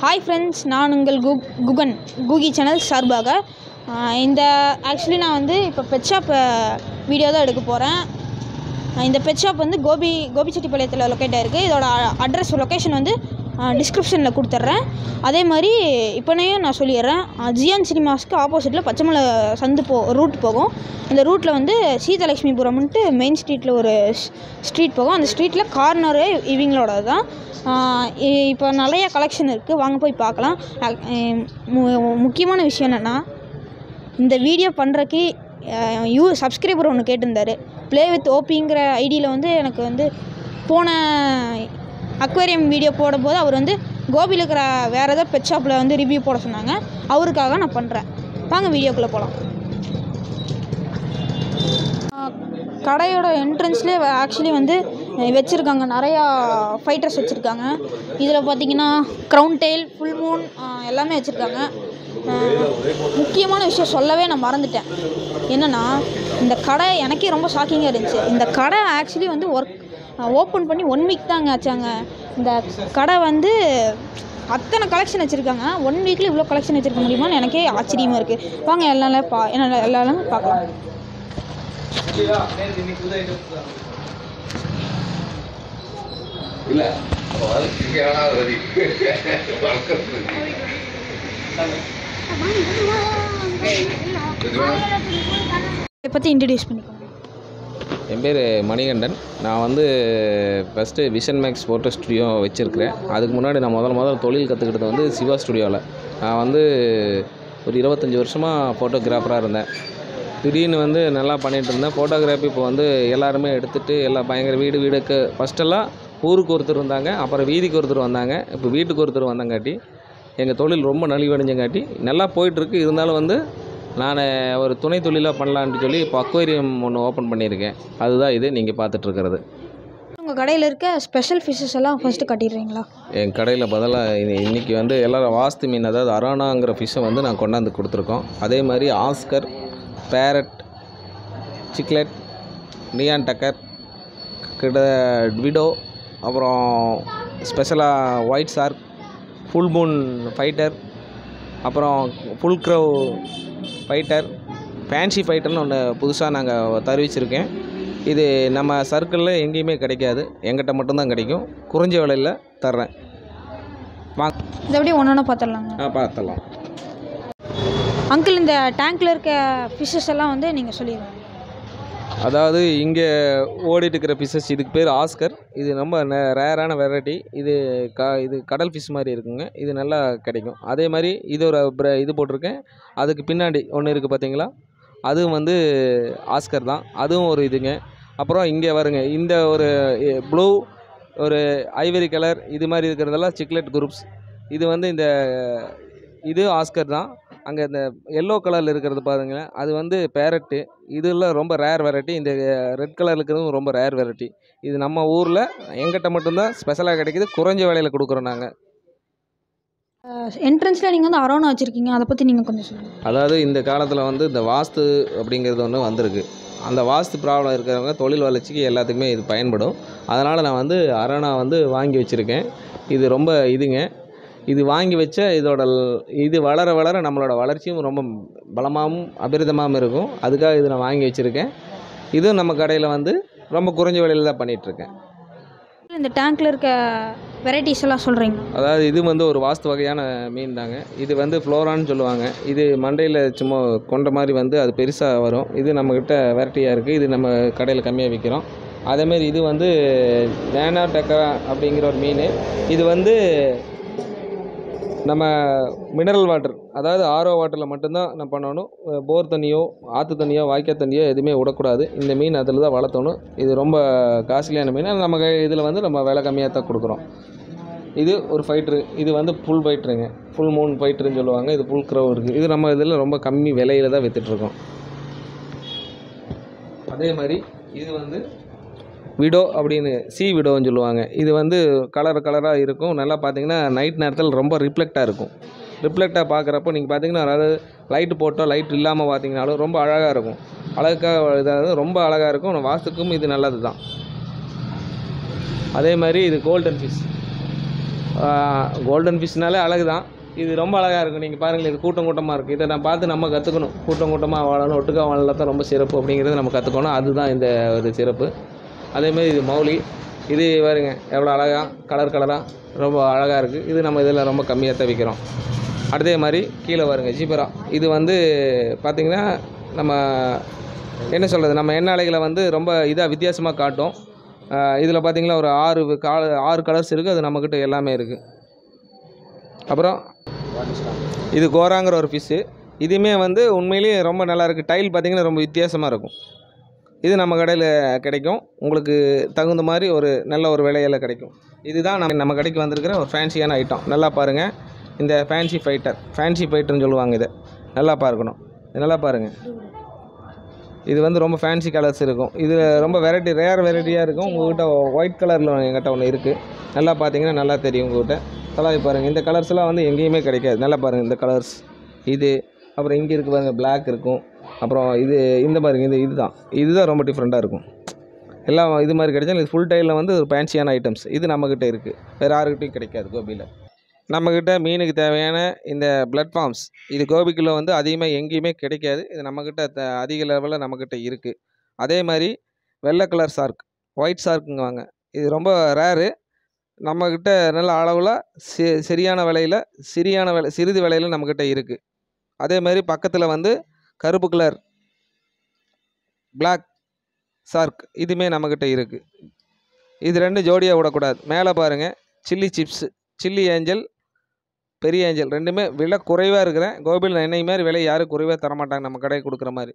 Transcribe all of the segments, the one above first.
hi friends நான் உங்கள் cook Guhan கூகி channel சார்பாக ஆஹ் இந்த ஆக்சுவலி நான் வந்து இப்போ பெட் ஷாப் வீடியோ தான் எடுக்க போகிறேன் இந்த பெட் ஷாப் வந்து கோபி கோபிச்செட்டிப்பாளையத்தில் லொக்கேட் ஆகிருக்கு இதோட அட்ரஸ் லொக்கேஷன் வந்து டிஸ்கிரிப்ஷனில் கொடுத்துட்றேன் அதே மாதிரி இப்போனையும் நான் சொல்லிடுறேன் ஜியான் சினிமாஸ்க்கு ஆப்போசிட்டில் பச்சைமலை சந்து போ ரூட் போகும் அந்த ரூட்டில் வந்து சீதலட்சுமிபுரம்ன்ட்டு மெயின் ஸ்ட்ரீட்டில் ஒரு ஸ்ட்ரீட் போகும் அந்த ஸ்ட்ரீட்டில் கார்னரு இவங்களோட தான் இப்போ நிறைய கலெக்ஷன் இருக்குது வாங்க போய் பார்க்கலாம் அஹ் அஹ் மு- முக்கியமான விஷயம் என்னென்னா இந்த வீடியோ பண்ணுறக்கு யூ சப்ஸ்கிரைபர் ஒன்று கேட்டிருந்தாரு ப்ளே வித் ஓபிங்கிற ஐடியில் வந்து எனக்கு வந்து போன அக்வேரியம் வீடியோ போடும்போது அவர் வந்து கோபியில் இருக்கிற வேறு ஏதாவது பெட் ஷாப்பில் வந்து ரிவ்யூ போட சொன்னாங்க அவருக்காக நான் பண்ணுறேன் வாங்க வீடியோக்குள்ளே போகலாம் கடையோட என்ட்ரன்ஸ்லேயே ஆக்சுவலி வந்து வச்சுருக்காங்க நிறையா ஃபைட்டர்ஸ் வச்சுருக்காங்க இதில் பார்த்தீங்கன்னா க்ரௌன் டெயில் ஃபுல் மூன் எல்லாமே வச்சுருக்காங்க முக்கியமான விஷயம் சொல்லவே நான் மறந்துட்டேன் என்னென்னா இந்த கடை எனக்கே ரொம்ப ஷாக்கிங்காக இருந்துச்சு இந்த கடை ஆக்சுவலி வந்து ஒர்க் ஓப்பன் பண்ணி ஒன் வீக் தாங்க ஆச்சாங்க இந்த கடை வந்து அத்தனை கலெக்ஷன் வச்சுருக்காங்க ஒன் வீக்கில் இவ்வளோ கலெக்ஷன் வச்சுருக்க முடியுமான்னு எனக்கே ஆச்சரியமாக இருக்குது வாங்க எல்லாம் பா என்ன எல்லாரும் பார்க்கலாம் இல்ல வளர்ச்சிக்கான வரி வளர்க்கறதுக்கு இதை பற்றி இன்ட்ரடியூஸ் பண்ணிக்கோங்க என் பேர் மணிகண்டன் நான் வந்து first vision max photo studio வச்சுருக்கிறேன் அதுக்கு முன்னாடி நான் முதல்ல முதல்ல தொழில் கற்றுக்கிட்டது வந்து சிவா ஸ்டுடியோவில் நான் வந்து ஒரு இருபத்தஞ்சி வருஷமாக ஃபோட்டோகிராஃபராக இருந்தேன் திடீர்னு வந்து நல்லா பண்ணிகிட்டு இருந்தேன் ஃபோட்டோகிராஃபி இப்போ வந்து எல்லாருமே எடுத்துகிட்டு எல்லாம் பயங்கர வீடு வீடுக்கு ஃபஸ்ட்டெல்லாம் ஊருக்கு ஒருத்தர் இருந்தாங்க அப்புறம் வீதிக்கு ஒருத்தர் வந்தாங்க இப்போ வீட்டுக்கு ஒருத்தர் வந்தங்காட்டி எங்கள் தொழில் ரொம்ப நலிவடைஞ்சங்காட்டி நல்லா போயிட்டுருக்கு இருந்தாலும் வந்து நான் ஒரு துணை தொழிலாக பண்ணலான்ட்டு சொல்லி இப்போ அக்வேரியம் ஒன்று ஓப்பன் பண்ணியிருக்கேன் அதுதான் இது நீங்கள் பார்த்துட்ருக்கிறது உங்கள் கடையில் இருக்க ஸ்பெஷல் ஃபிஷ்ஷஸ் எல்லாம் ஃபஸ்ட்டு கட்டிடுறீங்களா என் கடையில் பதிலாக இது இன்றைக்கி வந்து எல்லாரும் வாஸ்து மீன் அதாவது அரானாங்கிற ஃபிஷ்ஷை வந்து நான் கொண்டாந்து கொடுத்துருக்கோம் அதே மாதிரி ஆஸ்கர் பேரட் சிக்லெட் நியான் டக்கர் கிட்ட விடோ அப்புறம் ஸ்பெஷலாக white shark full moon fighter அப்புறம் ஃபுல் க்ரவ் ஃபைட்டர் ஃபேன்சி ஃபைட்டர்னு ஒன்று புதுசாக நாங்கள் தருவிச்சிருக்கேன் இது நம்ம சர்க்கிளில் எங்கேயுமே கிடைக்காது எங்கிட்ட மட்டும்தான் கிடைக்கும் குறைஞ்ச விலையில் தர்றேன் வாங்க இதை அப்படியே ஒன்று ஒன்று பார்த்துடலாங்க ஆ பார்த்தலாம் அங்கிள் இந்த டேங்க்கில் இருக்க ஃபிஷ்ஷஸ் எல்லாம் வந்து நீங்கள் சொல்லிடுங்க அதாவது இங்கே ஓடிட்டு இருக்கிற ஃபிஷ்ஷஸ் இதுக்கு பேர் ஆஸ்கர் இது ரொம்ப ரேரான வெரைட்டி இது க இது கடல் ஃபிஷ் மாதிரி இருக்குங்க இது நல்லா கிடைக்கும் அதே மாதிரி இது ஒரு ப்ர இது போட்டிருக்கேன் அதுக்கு பின்னாடி ஒன்று இருக்குது பார்த்தீங்களா அதுவும் வந்து ஆஸ்கர் தான் அதுவும் ஒரு இதுங்க அப்புறம் இங்கே வருங்க இந்த ஒரு ப்ளூ ஒரு ஐவரி கலர் இது மாதிரி இருக்கிறதெல்லாம் சிக்லெட் குரூப்ஸ் இது வந்து இந்த இது ஆஸ்கர் தான் அங்கே இந்த எல்லோ கலரில் இருக்கிறது பாருங்களேன் அது வந்து பேரட்டு இதெல்லாம் ரொம்ப ரேர் வெரைட்டி இந்த ரெட் கலரில் இருக்கிறதும் ரொம்ப ரேர் வெரைட்டி இது நம்ம ஊரில் எங்கிட்ட மட்டும்தான் ஸ்பெஷலாக கிடைக்குது குறைஞ்ச விலையில் கொடுக்குறோம் நாங்கள் என்ட்ரன்ஸில் நீங்கள் வந்து அரோனா வச்சுருக்கீங்க அதை பற்றி நீங்கள் கொஞ்சம் சொல்லுங்கள் அதாவது இந்த காலத்தில் வந்து இந்த வாஸ்து அப்படிங்கிறது ஒன்று வந்திருக்கு அந்த வாஸ்து ப்ராப்ளம் இருக்கிறவங்க தொழில் வளர்ச்சிக்கு எல்லாத்துக்குமே இது பயன்படும் அதனால் நான் வந்து அரணா வந்து வாங்கி வச்சுருக்கேன் இது ரொம்ப இதுங்க இது வாங்கி வச்ச இதோட ல்- இது வளர வளர நம்மளோட வளர்ச்சியும் ரொம்ப பலமாகவும் அபிரிதமாகவும் இருக்கும் அதுக்காக இது நான் வாங்கி வச்சுருக்கேன் இதுவும் நம்ம கடையில் வந்து ரொம்ப குறைஞ்ச விலையில் தான் பண்ணிகிட்ருக்கேன் இந்த டேங்க்கில் இருக்க வெரைட்டிஸ் எல்லாம் சொல்கிறீங்க அதாவது இது வந்து ஒரு வாஸ்து வகையான மீன் தாங்க இது வந்து ஃப்ளோரான்னு சொல்லுவாங்க இது மண்டையில் சும்மா கொண்ட மாதிரி வந்து அது பெருசாக வரும் இது நம்மக்கிட்ட வெரைட்டியாக இருக்குது இது நம்ம கடையில் கம்மியாக விற்கிறோம் அதேமாரி இது வந்து நேனா டக்கா அப்படிங்கிற ஒரு மீன் இது வந்து நம்ம மினரல் வாட்டர் அதாவது ஆரோ வாட்டரில் மட்டும்தான் நம்ம பண்ணணும் போர் தண்ணியோ ஆற்று தண்ணியோ வாய்க்கால் தண்ணியோ எதுவுமே விடக்கூடாது இந்த மீன் அதில் தான் வளர்த்தணும் இது ரொம்ப காஸ்ட்லியான மீன் ஆனா நம்ம இதில் வந்து நம்ம விலை கம்மியாக தான் கொடுக்குறோம் இது ஒரு ஃபைட்ரு இது வந்து ஃபுல் ஃபைட்ருங்க ஃபுல் மூன் ஃபைட்ருன்னு சொல்லுவாங்க இது ஃபுல் க்ரௌ இருக்குது இது நம்ம இதில் ரொம்ப கம்மி விலையில தான் விற்றுட்ருக்கோம் அதே மாதிரி இது வந்து விடோ அப்படின்னு சி விடோன்னு சொல்லுவாங்க இது வந்து கலர் கலராக இருக்கும் நல்லா பார்த்தீங்கன்னா நைட் நேரத்தில் ரொம்ப ரிஃப்ளெக்டாக இருக்கும் ரிஃப்ளெக்டாக பார்க்குறப்போ நீங்கள் பார்த்தீங்கன்னா அதாவது லைட்டு போட்டோ லைட் இல்லாமல் பார்த்தீங்கனாலும் ரொம்ப அழகாக இருக்கும் அழகாக இதாவது ரொம்ப அழகாக இருக்கும் வாஸ்துக்கும் இது நல்லது தான் அதே மாதிரி இது கோல்டன் ஃபிஷ் கோல்டன் ஃபிஷ்னாலே அழகு தான் இது ரொம்ப அழகாக இருக்கும் நீங்கள் பாருங்களேன் இது கூட்டம் கூட்டமாக இருக்குது இதை நான் பார்த்து நம்ம கற்றுக்கணும் கூட்டம் கூட்டமாக வாழணும் ஒட்டுக்கா வாழலாம் தான் ரொம்ப சிறப்பு அப்படிங்கிறத நம்ம கற்றுக்கணும் அதுதான் இந்த ஒரு சிறப்பு அதேமாதிரி இது மௌலி இது பாருங்க எவ்வளோ அழகாக கலர் கலராக ரொம்ப அழகாக இருக்குது இது நம்ம இதில் ரொம்ப கம்மியாக தான் விற்கிறோம் அதே மாதிரி கீழே பாருங்க ஜீபரா இது வந்து பார்த்திங்கன்னா நம்ம என்ன சொல்கிறது நம்ம எண்ணெய் அலைகளை வந்து ரொம்ப இதாக வித்தியாசமாக காட்டும் இதில் பார்த்திங்கன்னா ஒரு ஆறு கால ஆறு கலர்ஸ் இருக்குது அது நம்மக்கிட்ட எல்லாமே இருக்குது அப்புறம் இது கோராங்கிற ஒரு ஃபிஷ்ஷு இதுவுமே வந்து உண்மையிலேயே ரொம்ப நல்லா இருக்குது டைல் பார்த்திங்கன்னா ரொம்ப வித்தியாசமாக இருக்கும் இது நம்ம கடையில் கிடைக்கும் உங்களுக்கு தகுந்த மாதிரி ஒரு நல்ல ஒரு விலையில கிடைக்கும் இதுதான் நம்ம நம்ம கடைக்கு வந்திருக்கிற ஒரு ஃபேன்சியான ஐட்டம் நல்லா பாருங்கள் இந்த ஃபேன்சி ஃபைட்டர் ஃபேன்சி ஃபைட்டர்னு சொல்லுவாங்க இதை நல்லா பார்க்கணும் இது நல்லா பாருங்கள் இது வந்து ரொம்ப ஃபேன்சி கலர்ஸ் இருக்கும் இது ரொம்ப வெரைட்டி ரேர் வெரைட்டியாக இருக்கும் உங்கள்கிட்ட ஒயிட் கலரில் எங்கிட்ட ஒன்று இருக்குது நல்லா பார்த்தீங்கன்னா நல்லா தெரியும் உங்கள்கிட்ட தொலாவி பாருங்கள் இந்த கலர்ஸ்லாம் வந்து எங்கேயுமே கிடைக்காது நல்லா பாருங்கள் இந்த கலர்ஸ் இது அப்புறம் இங்கே இருக்கு பாருங்கள் Black இருக்கும் அப்புறம் இது இந்த பாருங்க இது இதுதான் இதுதான் ரொம்ப டிஃப்ரெண்ட்டாக இருக்கும் எல்லாம் இது மாதிரி கிடைச்சாலும் இது ஃபுல் டைலில் வந்து ஒரு ஃபேன்சியான ஐட்டம்ஸ் இது நம்மக்கிட்ட இருக்குது வேறு யாருக்கிட்டையும் கிடைக்காது கோபியில் நம்மக்கிட்ட மீனுக்கு தேவையான இந்த பிளட் ஃபார்ம்ஸ் இது கோபிக்குள்ளே வந்து அதிகமாக எங்கேயுமே கிடைக்காது இது நம்மக்கிட்ட த- அதிக லெவலில் நம்மக்கிட்ட இருக்குது அதே மாதிரி வெள்ளை கலர் சார்க் ஒயிட் சார்க்குங்குவாங்க இது ரொம்ப ரேரு நம்மக்கிட்ட நல்ல அளவில் சி சரியான விலையில் சிறியான விலை சிறிது விலையில் நம்மக்கிட்ட இருக்குது அதே மாதிரி பக்கத்தில் வந்து கருப்பு கலர் Black சார்க் இதுவுமே நம்மக்கிட்ட இருக்குது இது ரெண்டும் ஜோடியாக விடக்கூடாது மேலே பாருங்கள் சில்லி சிப்ஸு சில்லி ஏஞ்சல் பெரிய ஏஞ்சல் ரெண்டுமே விலை குறைவாக இருக்கிறேன் கோபியில் எண்ணெய் மாதிரி விலை யாரும் குறைவாக தரமாட்டாங்க நம்ம கடைக்கு கொடுக்குற மாதிரி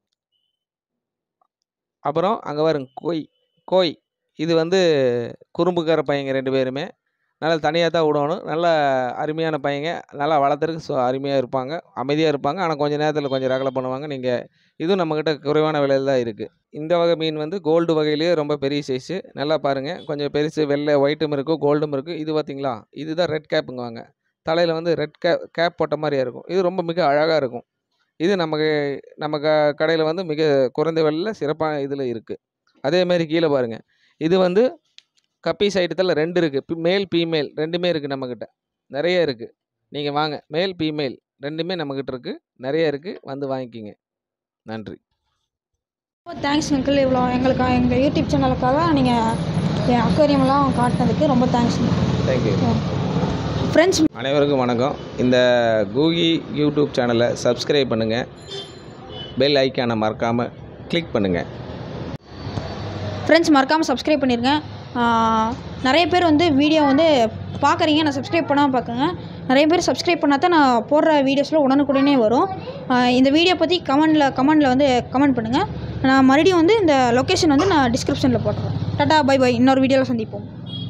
அப்புறம் அங்கே பாருங்க கோய் கோய் இது வந்து குறும்புக்கார பையங்க ரெண்டு பேருமே நல்லா தனியாக தான் விடணும் நல்ல அருமையான பையங்க நல்லா வளர்த்துறதுக்கு ஸோ அருமையாக இருப்பாங்க அமைதியாக இருப்பாங்க ஆனால் கொஞ்சம் நேரத்தில் கொஞ்சம் ரகலை பண்ணுவாங்க நீங்கள் இதுவும் நம்மக்கிட்ட குறைவான விலையில் தான் இருக்குது இந்த வகை மீன் வந்து கோல்டு வகையிலேயே ரொம்ப பெரிய சைஸு நல்லா பாருங்கள் கொஞ்சம் பெருசு வெள்ளை ஒயிட்டும் இருக்கும் கோல்டும் இருக்குது இது பார்த்தீங்களா இதுதான் ரெட் கேப்புங்குவாங்க தலையில் வந்து ரெட் கேப் கேப் போட்ட மாதிரியா இருக்கும் இது ரொம்ப மிக அழகாக இருக்கும் இது நமக்கு நம்ம க கடையில் வந்து மிக குறைந்த விலையில் சிறப்பான இதில் இருக்குது அதே மாதிரி கீழே பாருங்கள் இது வந்து கப்பி சைட்டத்தில் ரெண்டு இருக்குது மேல் ஃபீமேல் ரெண்டுமே இருக்குது நம்மக்கிட்ட நிறைய இருக்குது நீங்கள் வாங்க மேல் ஃபீமேல் ரெண்டுமே நம்மக்கிட்ட இருக்குது நிறைய இருக்குது வந்து வாங்கிக்கிங்க நன்றி ரொம்ப தேங்க்ஸ் அங்கிள் இவ்வளோ எங்களுக்கு எங்கள் யூடியூப் சேனலுக்காக நீங்கள் என் அக்வேரியம்லாம் காட்டினதுக்கு ரொம்ப தேங்க்ஸ் தேங்க்யூ ஃப்ரெண்ட்ஸ் அனைவருக்கும் வணக்கம் இந்த கூகி யூடியூப் சேனலை சப்ஸ்கிரைப் பண்ணுங்கள் பெல் ஐக்கானை மறக்காமல் கிளிக் பண்ணுங்கள் ஃப்ரெண்ட்ஸ் மறக்காமல் சப்ஸ்கிரைப் பண்ணிடுங்க ஆஹ் நிறைய பேர் வந்து வீடியோ வந்து பார்க்குறீங்க நான் சப்ஸ்கிரைப் பண்ணாமல் பார்க்குங்க நிறைய பேர் சப்ஸ்கிரைப் பண்ணால் தான் நான் போடுற வீடியோஸில் உடனுக்குடனே வரும் ஆஹ் இந்த வீடியோ பற்றி கமெண்டில் கமெண்டில் வந்து கமெண்ட் பண்ணுங்கள் நான் மறுபடியும் வந்து இந்த லொக்கேஷன் வந்து நான் டிஸ்கிரிப்ஷனில் போட்டுறேன் டாட்டா பை பை இன்னொரு வீடியோவில் சந்திப்போம்